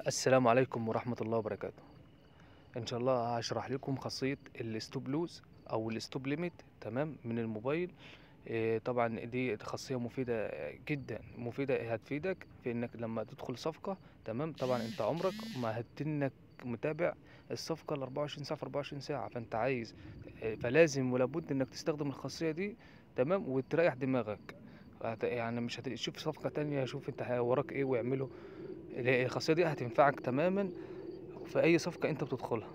السلام عليكم ورحمة الله وبركاته ان شاء الله هشرح لكم خاصية الستوب لوز او الستوب ليميت تمام من الموبايل إيه طبعا دي خاصية مفيدة جدا مفيدة هتفيدك في انك لما تدخل صفقة تمام طبعا انت عمرك ما هتنك متابع الصفقة ال 24 ساعة في 24 ساعة فانت عايز إيه، فلازم ولابد انك تستخدم الخاصية دي تمام وتريح دماغك هت- يعني مش هتشوف صفقة تانية شوف انت وراك ايه واعمله ال- الخاصية دي هتنفعك تماما في اي صفقة انت بتدخلها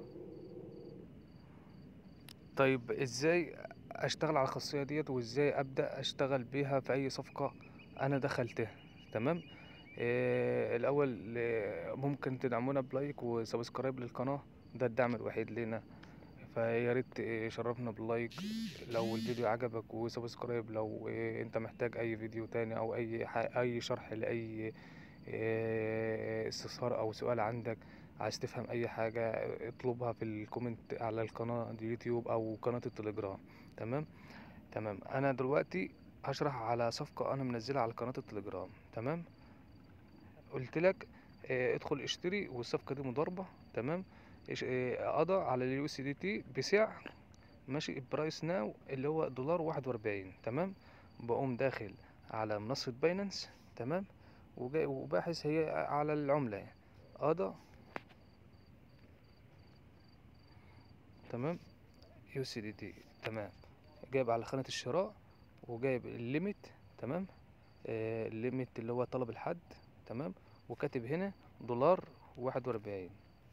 طيب ازاي اشتغل على الخاصية ديت وازاي ابدأ اشتغل بيها في اي صفقة انا دخلتها تمام إيه الاول آه، ممكن تدعمونا بلايك وسبسكرايب للقناة ده الدعم الوحيد لنا فيا ريت آه، شرفنا باللايك لو الفيديو عجبك وسبسكرايب لو آه، انت محتاج اي فيديو تاني او اي ح- اي شرح لاي آه، استفسار او سؤال عندك عايز تفهم اي حاجة اطلبها في الكومنت على القناة اليوتيوب او قناة التليجرام تمام تمام انا دلوقتي هشرح على صفقة انا منزلها على قناة التليجرام تمام قلت لك اه ادخل اشتري والصفقة دي مضاربة تمام إيش- اه، قضى على اليو اس دي تي بسعر ماشي البرايس ناو اللي هو دولار واحد واربعين تمام بقوم داخل على منصة باينانس تمام وجاي وباحث هي على العملة قضى تمام يو سي دي تي تمام جايب على خانة الشراء وجايب الليميت تمام آه الليميت اللي هو طلب الحد تمام وكاتب هنا دولار واحد واربعين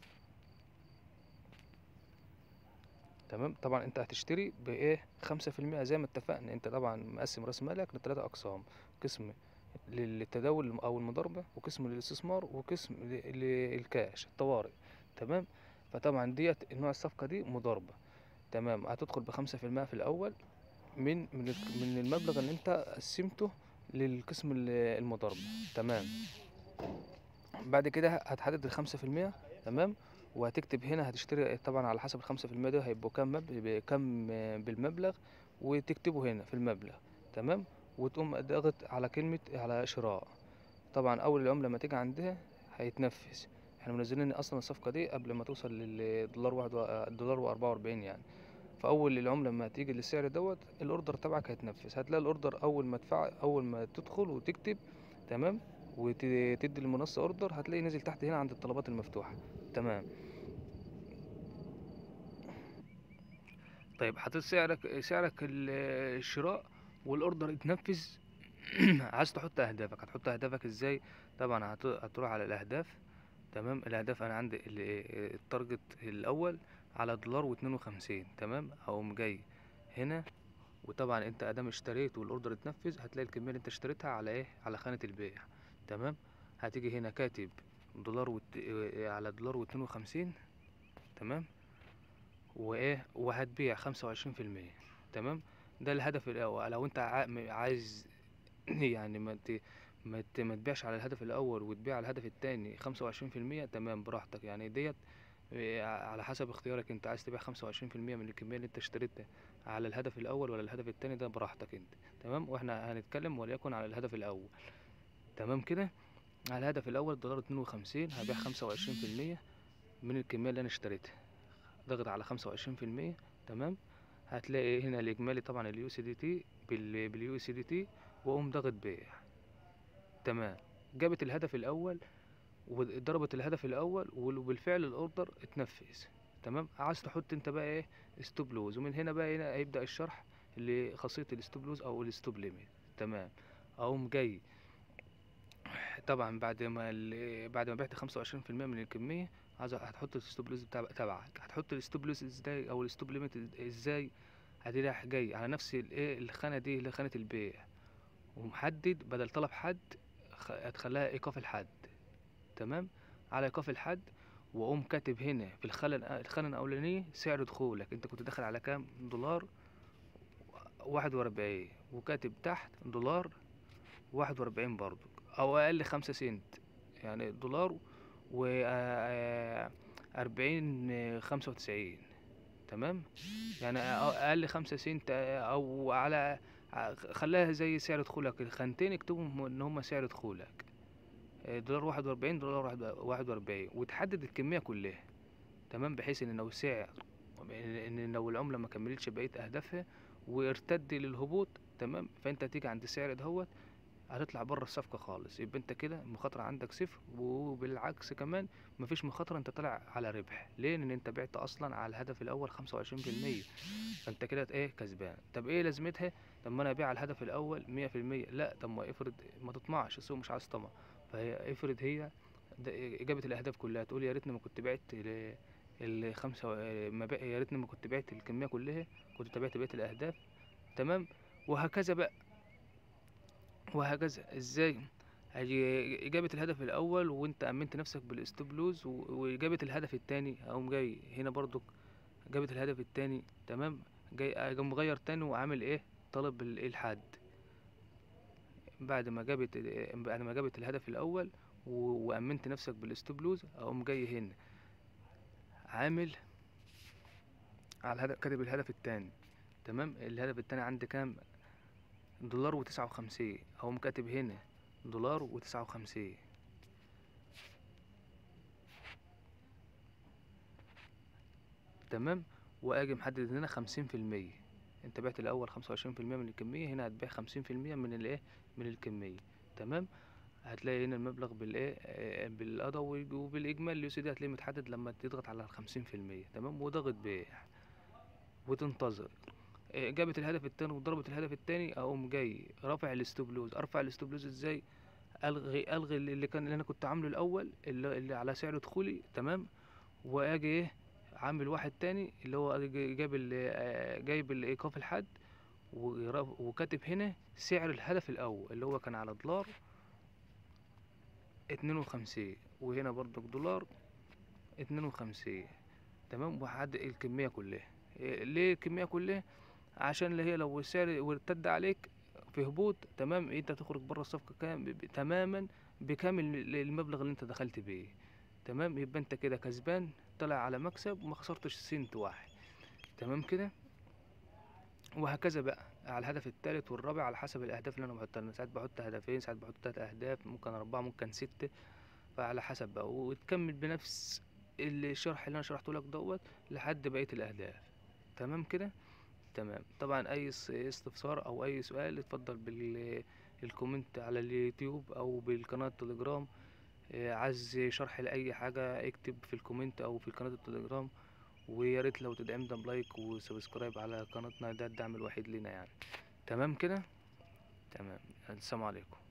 تمام طبعا انت هتشتري بايه خمسة في المية زي ما اتفقنا انت طبعا مقسم راس مالك لثلاثة اقسام قسم للتداول او المضاربة وقسم للاستثمار وقسم ل- للكاش الطوارئ تمام فطبعا ديت نوع الصفقة دي مضاربة تمام هتدخل بخمسة في المية في الأول من من ال- من المبلغ اللي أنت قسمته للقسم ال- المضاربة تمام بعد كده هتحدد الخمسة في المية تمام وهتكتب هنا هتشتري طبعا على حسب الخمسة في المية ده هيبقوا كام مبلغ كام بالمبلغ وتكتبه هنا في المبلغ تمام وتقوم ضاغط على كلمة على شراء طبعا أول العملة لما تيجي عندها هيتنفذ احنا منزلين اصلا الصفقة دي قبل ما توصل للدولار واحد و... الدولار واربعة واربعين يعني فاول العملة لما تيجي للسعر دوت الاوردر تبعك هيتنفذ هتلاقي الاوردر اول ما تدفع اول ما تدخل وتكتب تمام وتدي المنصة اوردر هتلاقي نزل تحت هنا عند الطلبات المفتوحة تمام طيب حطيت سعرك سعرك ال- الشراء والاوردر اتنفذ عايز تحط اهدافك هتحط اهدافك ازاي طبعا هت- هتروح على الاهداف تمام الاهداف انا عندي ال- التارجت الاول على دولار واتنين وخمسين تمام اقوم جاي هنا وطبعا انت ادام اشتريت والاوردر اتنفذ هتلاقي الكميه اللي انت اشتريتها على ايه على خانه البيع تمام هتيجي هنا كاتب دولار وت... اه، على دولار واتنين وخمسين تمام وايه وهتبيع خمسة وعشرين في المية تمام ده الهدف الاول لو انت عا- م- عايز يعني ما ت... ما ت... ما تبيعش على الهدف الاول وتبيع على الهدف التاني خمسة وعشرين في المية تمام براحتك يعني ديت إيه، على حسب اختيارك انت عايز تبيع خمسة وعشرين في المية من الكمية اللي انت اشتريتها على الهدف الاول ولا الهدف التاني ده براحتك انت تمام واحنا هنتكلم وليكن على الهدف الاول تمام كده على الهدف الاول دولار اتنين وخمسين هبيع خمسة وعشرين في المية من الكمية اللي انا اشتريتها ضغط على خمسة وعشرين في المية تمام هتلاقي هنا الاجمالي طبعا اليو سي دي تي باليو سي دي تي واقوم ضاغط بيع تمام جابت الهدف الاول وضربت الهدف الاول وبالفعل الاوردر اتنفذ تمام عايز تحط انت بقى ايه ستوب لوز ومن هنا بقى هنا هيبدأ الشرح لخاصية الستوب لوز او الستوب ليميت تمام اقوم جاي طبعا بعد ما ال- بعد ما بعت خمسة وعشرين في المية من الكمية عايز هتحط الستوب لوز بتاع- تبعك هتحط الستوب لوز ازاي او الستوب ليميت ازاي هتلاقي جاي على نفس الايه الخانة دي اللي هي خانة البيع ومحدد بدل طلب حد خ- هتخليها ايقاف الحد تمام على ايقاف الحد واقوم كاتب هنا في الخانه الخانه الاولانيه سعر دخولك انت كنت داخل على كام دولار واحد واربعين وكاتب تحت دولار واحد واربعين برضو او اقل خمسة سنت يعني دولار و آه، اربعين آه، خمسة وتسعين تمام يعني اقل خمسة سنت آه، او على ع- خليها زي سعر دخولك الخانتين اكتبهم ان هما سعر دخولك آه، دولار واحد وأربعين دولار واحد واحد وأربعين وتحدد الكمية كلها تمام بحيث ان لو سعر ان لو العملة ما كملتش بقية اهدافها وارتد للهبوط تمام فانت هتيجي عند السعر دهوت هتطلع بره الصفقة خالص يبقى انت كده المخاطرة عندك صفر وبالعكس كمان مفيش مخاطرة انت طالع على ربح ليه لان انت بعت اصلا على الهدف الاول خمسة وعشرين في المية فانت كده ايه كسبان طب ايه لازمتها طب ما انا ابيع على الهدف الاول مية في المية لا طب ما افرض ما تطمعش السوق مش عايز طمع فهي افرض هي ده جابت الاهداف كلها تقول يا ريتني ما كنت بعت ال- الخمسة و- ما بقى يا ريتني ما كنت بعت الكمية كلها كنت تابعت بقية الاهداف تمام وهكذا بقى وهكذا ازاي هيجي إجابة الهدف الأول وأنت أمنت نفسك بالستوب لوز و- وإجابة الهدف التاني أقوم جاي هنا برضو جابت الهدف التاني تمام جاي أقوم مغير تاني وعامل إيه طالب ال- الحد بعد ما جابت بعد ما جابت الهدف الأول و- وأمنت نفسك بالستوب لوز أقوم جاي هنا عامل على الهدف كاتب الهدف التاني تمام الهدف التاني عندي كام دولار وتسعة وخمسين أقوم كاتب هنا دولار وتسعة وخمسين تمام واجي محدد هنا خمسين في المية انت بعت الاول خمسة وعشرين في المية من الكمية هنا هتبيع خمسين في المية من الايه من الكمية تمام هتلاقي هنا المبلغ بالايه آه، بالقضا وال- وبالاجمالي اليو سي دي هتلاقيه متحدد لما تضغط على الخمسين في المية تمام وضغط بيع وتنتظر آه، جابت الهدف التاني وضربت الهدف التاني اقوم جاي رافع الستوب لوز ارفع الستوب لوز ازاي الغي الغي اللي كان اللي انا كنت عامله الاول اللي, اللي على سعر دخولي تمام واجي ايه عامل واحد تاني اللي هو جاي- جايب ال- آه، جايب الايقاف الحد ورا- وكاتب هنا سعر الهدف الاول اللي هو كان على دولار اتنين وخمسين وهنا برضك دولار اتنين وخمسين تمام وحد الكمية كلها إيه، ليه الكمية كلها عشان اللي هي لو السعر ارتد عليك في هبوط تمام انت تخرج بره الصفقة كام ب- ب- تماما بكامل ال- المبلغ اللي انت دخلت بيه تمام يبقى انت كده كسبان طلع على مكسب وما خسرتش سنت واحد تمام كده وهكذا بقى على الهدف الثالث والرابع على حسب الاهداف اللي انا بحطها انا ساعات بحط هدفين ساعات بحط تلات اهداف ممكن اربعة ممكن ستة فعلى حسب بقى وتكمل بنفس الشرح اللي انا شرحته لك دوت لحد بقية الاهداف تمام كده تمام طبعا اي اس- استفسار او اي سؤال اتفضل بالكومنت على اليوتيوب او بالقناة التليجرام آه، عايز شرح لاي حاجة اكتب في الكومنت او في قناة التليجرام ويا ريت لو تدعمنا بلايك وسبسكرايب على قناتنا ده الدعم الوحيد لينا يعني تمام كده تمام السلام عليكم